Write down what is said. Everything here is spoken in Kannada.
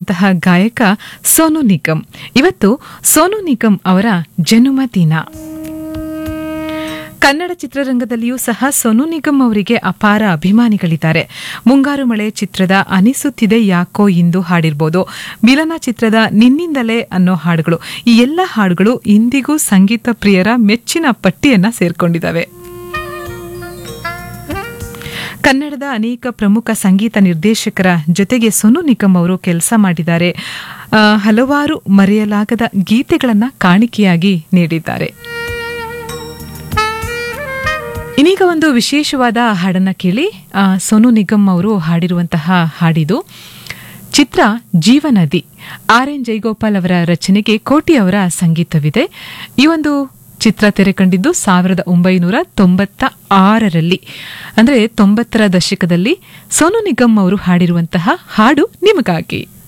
ಹಾಡಿರುವಂತಹ ಗಾಯಕ ಸೋನು ನಿಗಮ್ ಇವತ್ತು ಸೋನು ನಿಗಮ್ ಅವರ ಜನ್ಮದಿನ ಕನ್ನಡ ಚಿತ್ರರಂಗದಲ್ಲಿಯೂ ಸಹ ಸೋನು ನಿಗಮ್ ಅವರಿಗೆ ಅಪಾರ ಅಭಿಮಾನಿಗಳಿದ್ದಾರೆ ಮುಂಗಾರು ಮಳೆ ಚಿತ್ರದ ಅನಿಸುತ್ತಿದೆ ಯಾಕೋ ಇಂದು ಹಾಡಿರ್ಬೋದು ಮಿಲನ ಚಿತ್ರದ ನಿನ್ನಿಂದಲೇ ಅನ್ನೋ ಹಾಡುಗಳು ಈ ಎಲ್ಲ ಹಾಡುಗಳು ಇಂದಿಗೂ ಸಂಗೀತ ಪ್ರಿಯರ ಮೆಚ್ಚಿನ ಪಟ್ಟಿಯನ್ನ ಸೇರ್ಕೊಂಡಿದ್ದಾವೆ ಕನ್ನಡದ ಅನೇಕ ಪ್ರಮುಖ ಸಂಗೀತ ನಿರ್ದೇಶಕರ ಜೊತೆಗೆ ಸೋನು ನಿಗಮ್ ಅವರು ಕೆಲಸ ಮಾಡಿದ್ದಾರೆ ಆ, ಹಲವಾರು ಮರೆಯಲಾಗದ ಗೀತೆಗಳನ್ನ ಕಾಣಿಕೆಯಾಗಿ ನೀಡಿದ್ದಾರೆ ಇನ್ನೀಗ ಒಂದು ವಿಶೇಷವಾದ ಹಾಡನ್ನ ಕೇಳಿ ಆ, ಸೋನು ನಿಗಮ್ ಅವರು ಹಾಡಿರುವಂತಹ ಹಾಡಿದು ಚಿತ್ರ ಜೀವನದಿ ಆರ್ ಎನ್ ಜೈಗೋಪಾಲ್ ಅವರ ರಚನೆಗೆ ಕೋಟಿ ಅವರ ಸಂಗೀತವಿದೆ ಈ ಒಂದು ಚಿತ್ರ ತೆರೆ ಕಂಡಿದ್ದು ಸಾವಿರದ ಒಂಬೈನೂರ ತೊಂಬತ್ತ ಆರರಲ್ಲಿ ಅಂದರೆ ತೊಂಬತ್ತರ ದಶಕದಲ್ಲಿ ಸೋನು ನಿಗಮ್ ಅವರು ಹಾಡಿರುವಂತಹ ಹಾಡು ನಿಮಗಾಗಿ